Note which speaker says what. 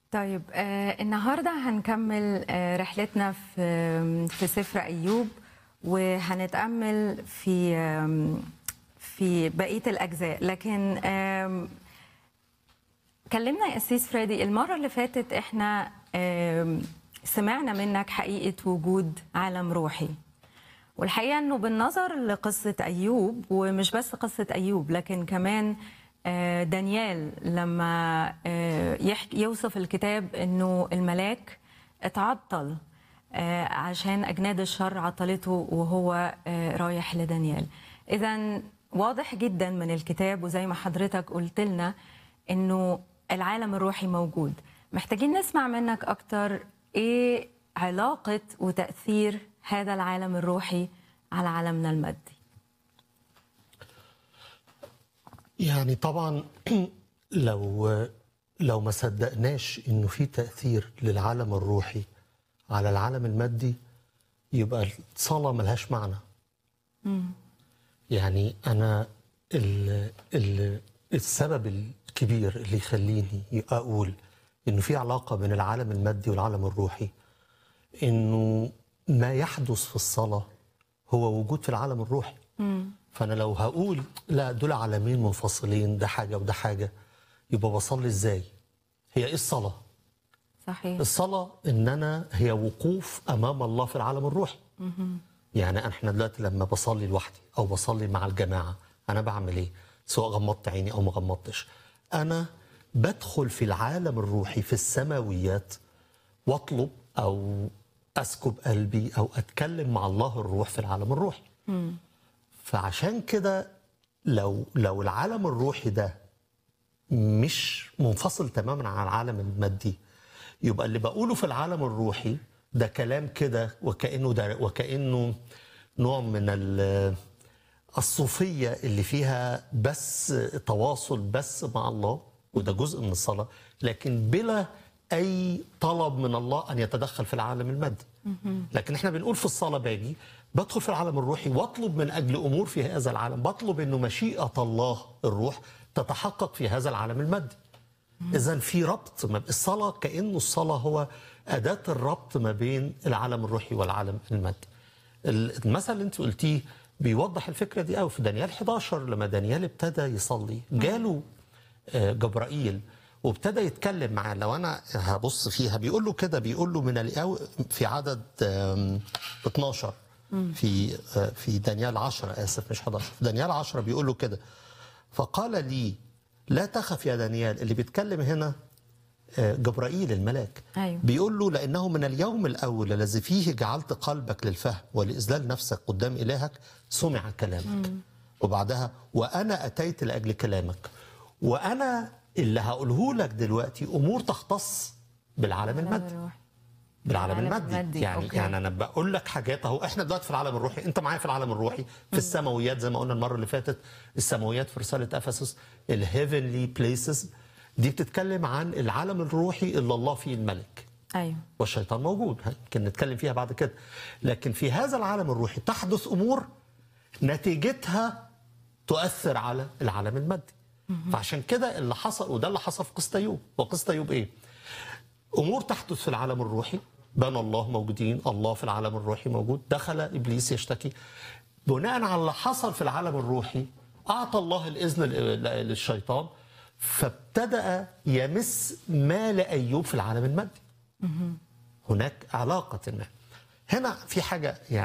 Speaker 1: طيب آه النهارده هنكمل آه رحلتنا في في سفر ايوب وهنتامل في آم، في بقيه الاجزاء لكن آم، كلمنا يا اسيس فريدي المره اللي فاتت احنا آم، سمعنا منك حقيقه وجود عالم روحي والحقيقه انه بالنظر لقصه ايوب ومش بس قصه ايوب لكن كمان آه، دانيال لما آه، يحكي يوصف الكتاب انه الملاك اتعطل آه، عشان اجناد الشر عطلته وهو آه، رايح لدانيال اذا واضح جدا من الكتاب وزي ما حضرتك قلت لنا انه العالم الروحي موجود محتاجين نسمع منك اكتر ايه علاقه وتاثير هذا العالم الروحي على عالمنا المادي
Speaker 2: يعني طبعا لو لو ما صدقناش انه في تاثير للعالم الروحي على العالم المادي يبقى الصلاه ملهاش معنى يعني انا ال ال السبب الكبير اللي يخليني اقول انه في علاقه بين العالم المادي والعالم الروحي انه ما يحدث في الصلاه هو وجود في العالم الروحي فانا لو هقول لا دول عالمين منفصلين ده حاجه وده حاجه يبقى بصلي ازاي هي ايه الصلاه
Speaker 1: صحيح
Speaker 2: الصلاه ان انا هي وقوف امام الله في العالم الروحي يعني احنا دلوقتي لما بصلي لوحدي او بصلي مع الجماعه انا بعمل ايه سواء غمضت عيني او ما غمضتش انا بدخل في العالم الروحي في السماويات واطلب او اسكب قلبي او اتكلم مع الله الروح في العالم الروحي فعشان كده لو لو العالم الروحي ده مش منفصل تماما عن العالم المادي يبقى اللي بقوله في العالم الروحي ده كلام كده وكانه ده وكانه نوع من ال- الصوفيه اللي فيها بس تواصل بس مع الله وده جزء من الصلاه لكن بلا اي طلب من الله ان يتدخل في العالم المادي لكن احنا بنقول في الصلاه باجي بدخل في العالم الروحي واطلب من اجل امور في هذا العالم بطلب انه مشيئه الله الروح تتحقق في هذا العالم المادي اذا في ربط ما الصلاه كانه الصلاه هو اداه الربط ما بين العالم الروحي والعالم المادي المثل اللي انت قلتيه بيوضح الفكره دي قوي في دانيال 11 لما دانيال ابتدى يصلي جاله آه، جبرائيل وابتدى يتكلم معاه لو انا هبص فيها بيقول له كده بيقول له من الأو في عدد آم، 12 في آه، في دانيال 10 اسف مش 11 في دانيال 10 بيقول له كده فقال لي لا تخف يا دانيال اللي بيتكلم هنا آه، جبرائيل الملاك
Speaker 1: أيوة.
Speaker 2: بيقول له لأنه من اليوم الأول الذي فيه جعلت قلبك للفهم ولإذلال نفسك قدام إلهك سمع كلامك وبعدها وأنا أتيت لأجل كلامك وأنا اللي هقوله لك دلوقتي أمور تختص بالعالم المادي
Speaker 1: الروحي.
Speaker 2: بالعالم
Speaker 1: العالم
Speaker 2: المادي,
Speaker 1: المادي،
Speaker 2: يعني
Speaker 1: أوكي.
Speaker 2: يعني انا بقول لك حاجات اهو احنا دلوقتي في العالم الروحي انت معايا في العالم الروحي في السماويات زي ما قلنا المره اللي فاتت السماويات في رساله افسس الهيفنلي بليسز دي بتتكلم عن العالم الروحي اللي الله فيه الملك
Speaker 1: ايوه
Speaker 2: والشيطان موجود يمكن نتكلم فيها بعد كده لكن في هذا العالم الروحي تحدث امور نتيجتها تؤثر على العالم المادي فعشان كده اللي حصل وده اللي حصل في قصه ايوب وقصه ايوب ايه امور تحدث في العالم الروحي بنى الله موجودين الله في العالم الروحي موجود دخل ابليس يشتكي بناء على اللي حصل في العالم الروحي اعطى الله الاذن ل- للشيطان فابتدا يمس ما لايوب في العالم المادي هناك علاقه ما هنا في حاجه يعني